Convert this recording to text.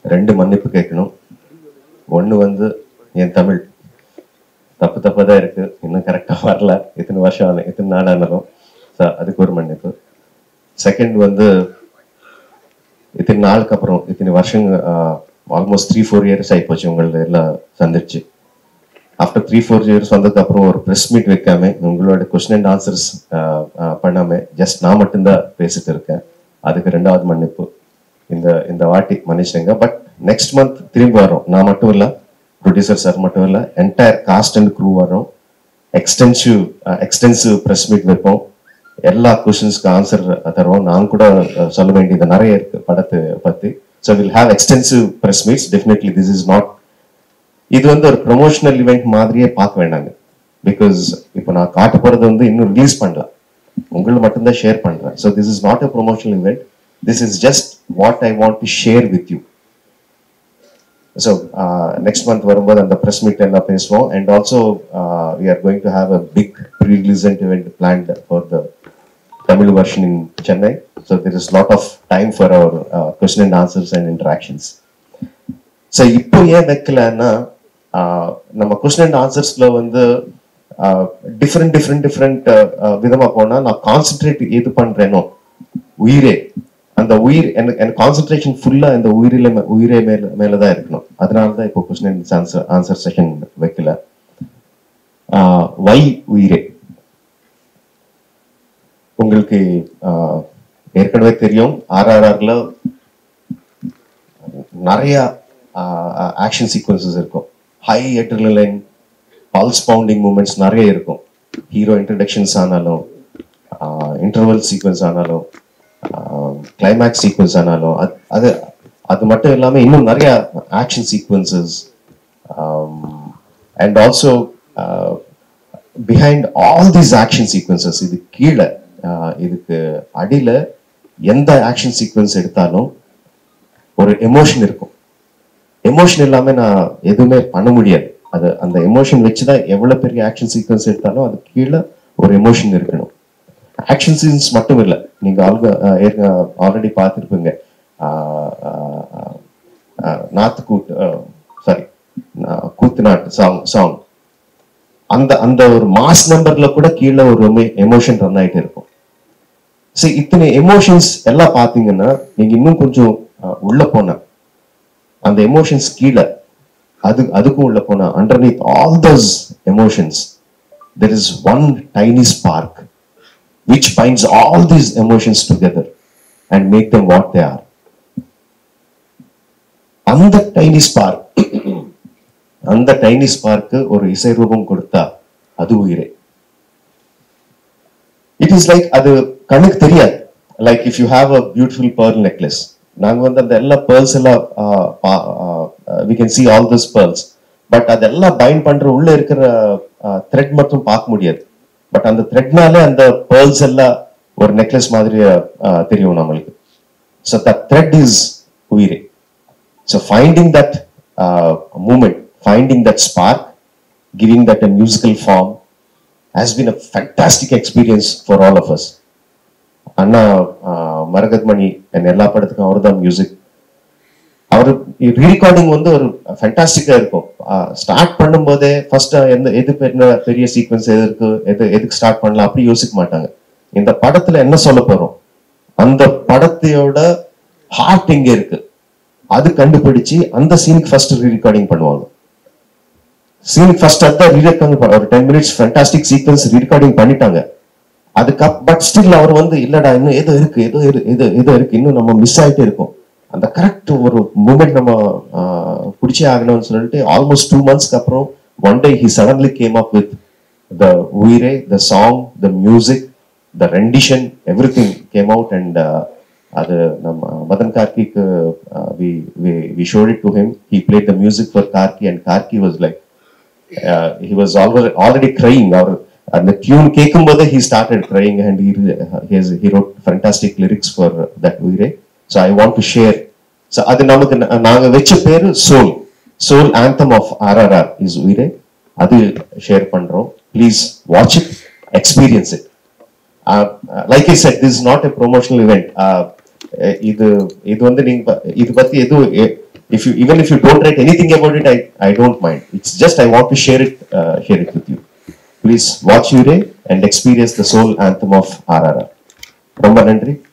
ரெண்டு மன்னிப்பு கேட்கணும் ஒன்று வந்து என் தமிழ் தப்பு தப்பாக தான் இருக்கு இன்னும் கரெக்டாக வரல இத்தனை வருஷம் ஆன இத்தனை நாள் ஆனாலும் ஸோ அதுக்கு ஒரு மன்னிப்பு செகண்ட் வந்து இத்தனை நாளுக்கு அப்புறம் இத்தனை வருஷம் ஆல்மோஸ்ட் த்ரீ ஃபோர் இயர்ஸ் ஆகிப்போச்சு உங்களது எல்லாம் சந்திச்சு ஆஃப்டர் த்ரீ ஃபோர் இயர்ஸ் வந்ததுக்கு அப்புறம் ஒரு ப்ரெஸ் மீட் வைக்காம உங்களோட கொஸ்டின் அண்ட் ஆன்சர்ஸ் பண்ணாம ஜஸ்ட் நான் மட்டும்தான் பேசிட்டு இருக்கேன் அதுக்கு ரெண்டாவது மன்னிப்பு இந்த இந்த வாட்டி மன்னிச்சிடுங்க பட் நெக்ஸ்ட் மந்த் திரும்பி வரோம் நான் மட்டும் இல்லை ப்ரொடியூசர் சார் மட்டும் இல்லை என்டையர் காஸ்ட் அண்ட் க்ரூ வரோம் எக்ஸ்டென்சிவ் எக்ஸ்டென்சிவ் ப்ரெஸ் மீட் வைப்போம் எல்லா கொஷின்ஸ்க்கு ஆன்சர் தருவோம் நான் கூட அஹ், சொல்ல வேண்டியது நிறைய இருக்கு படத்தை பத்தி so will have extensive press meets definitely this is not இது வந்து ஒரு ப்ரொமோஷனல் இவெண்ட் மாதிரியே பார்க்க வேண்டாங்க பிகாஸ் இப்போ நான் காட்ட போறது வந்து இன்னும் ரிலீஸ் பண்ணல உங்களுக்கு மட்டும்தான் ஷேர் பண்றேன் so this is not a promotional event this is just what I want to share with you so next month வரும்போது அந்த ப்ரெஸ் மீட் எல்லாம் பேசுவோம் and also we are going to have a big pre release event planned for the Tamil version in Chennai so there is lot of time for our question and answers and interactions so இப்போ ஏன் வைக்கலன்னா ஆஹ், நம்ம question and ஆன்சர்ஸ்ல வந்து different different different விதமா போனா நான் concentrate எது பண்றேனோ உயிரே அந்த உயிர் எனக்கு எனக்கு கான்சென்ட்ரேஷன் ஃபுல்லா இந்த உயிரில மே- உயிரே மேல மேலதான் இருக்கணும் அதனால தான் இப்போ question and answer answer session வைக்கல வை உயிரே உங்களுக்கு ஆஹ், ஏற்கனவே தெரியும் ஆர்ஆர்ஆர்ல நிறைய ஆக்ஷன் சீக்வன்சஸ் இருக்கும் high adrenaline pulse pounding moments நிறைய இருக்கும் ஹீரோ இன்ட்ரடக்ஷன்ஸ் ஆனாலும் இன்டர்வல் சீக்வன்ஸ் ஆனாலும் கிளைமேக்ஸ் சீக்வன்ஸ் ஆனாலும் அது- அது அது மட்டும் இல்லாமல் இன்னும் நிறைய action sequences and also behind all these action sequences இது கீழே ஆஹ், இதுக்கு அடியில எந்த ஆக்ஷன் சீக்வன்ஸ் எடுத்தாலும் ஒரு எமோஷன் இருக்கும் எமோஷன் இல்லாம நான் எதுவுமே பண்ண முடியாது அது அந்த எமோஷன் வச்சுதான் எவ்வளவு பெரிய ஆக்ஷன் சீக்வன்ஸ் எடுத்தாலும் அது கீழே ஒரு எமோஷன் இருக்கணும் ஆக்ஷன் சீன்ஸ் மட்டும் இல்லை நீங்க ஆல்ரெடி பார்த்துருப்பீங்க நாத்து கூத்து சாரி கூத்து நாட்டு சாங் சாங் அந்த அந்த ஒரு மாஸ் நம்பர்ல கூட கீழே ஒரு எமோஷன் ரன் ஆயிட்டு இருக்கும் சரி இத்தனை எமோஷன்ஸ் எல்லாம் பாத்தீங்கன்னா நீங்க இன்னும் கொஞ்சம் அஹ், உள்ள போன அந்த எமோஷன்ஸ் கீழே அது அதுக்கும் உள்ள போனா underneath all those emotions there is one tiny spark which binds all these emotions together and make them what they are அந்த டைனி ஸ்பார்க் அந்த டைனி ஸ்பார்க்கு ஒரு இசை ரூபம் கொடுத்தா அது உயிரே இட் இஸ் லைக் அது கண்ணுக்கு தெரியாது like if you have a beautiful pearl necklace நாங்க வந்து அந்த எல்லா பேர்ல்ஸ் எல்லாம் we can see all this pearls but அதெல்லாம் பைண்ட் பண்ற உள்ள இருக்கிற த்ரெட் மட்டும் பார்க்க முடியாது பட் அந்த த்ரெட்னாலே அந்த பேர்ல்ஸ் எல்லாம் ஒரு நெக்லஸ் மாதிரி ஆஹ், தெரியும் நம்மளுக்கு ஸோ த த்ரெட் இஸ் உயிரே So finding that uh, moment, finding that spark, giving that a musical form has been a fantastic experience for all of us. அண்ணா மரகத் மணி என் எல்லா படத்துக்கும் அவர் தான் மியூசிக் அவர் ரீரெக்கார்டிங் வந்து ஒரு ஃபேண்டாஸ்டிக்கா இருக்கும் ஸ்டார்ட் பண்ணும்போதே ஃபர்ஸ்ட் எந்த எது பெரிய பெரிய சீக்வன்ஸ் எது இருக்கு எது எதுக்கு ஸ்டார்ட் பண்ணலாம் அப்படி யோசிக்க மாட்டாங்க இந்த படத்துல என்ன சொல்ல போறோம் அந்த படத்தையோட ஹார்ட் எங்க இருக்கு அது கண்டுபிடிச்சு அந்த சீனுக்கு ஃபர்ஸ்ட் ரீரெக்கார்டிங் பண்ணுவாங்க சீனுக்கு ஃபர்ஸ்ட் அதான் ரீரெக்கார்டிங் ஒரு ten minutes fantastic sequence rerecording பண்ணிட்டாங்க அதுக்கு பட் ஸ்டில் அவர் வந்து இல்லடா இன்னும் ஏதோ இருக்கு ஏதோ இரு- ஏதோ ஏதோ இருக்கு இன்னும் நம்ம மிஸ் ஆயிட்டே இருக்கோம் அந்த கரெக்ட் ஒரு மூமெண்ட் நம்ம ஆஹ், பிடிச்சே ஆகணும்னு சொல்லிட்டு ஆல்மோஸ்ட் டூ மந்த்ஸ்க்கு அப்புறம் one day he suddenly came up with the உயிரே the song the music the rendition everything came out and அது நம்ம மதன் கார்கிக்கு we we showed it to him he played the music for Karky and Karky was like he was already already crying அவர் அந்த டியூன் கேட்கும்போது he started crying and he wrote fantastic lyrics for that உயிரே so I want to share so அது நமக்கு நா- நாங்க வச்ச பேரு soul soul anthem of RRR is உயிரே அது ஷேர் பண்றோம் please watch it experience it like I said this not a promotional event இது இது வந்து நீங்க ப- இது பத்தி எதுவும் எ- if you even if you don't write anything about it, I I don't mind. It's just I want to share it uh, share it with you. Please watch Ure and experience the soul anthem of RRR. ரொம்ப நன்றி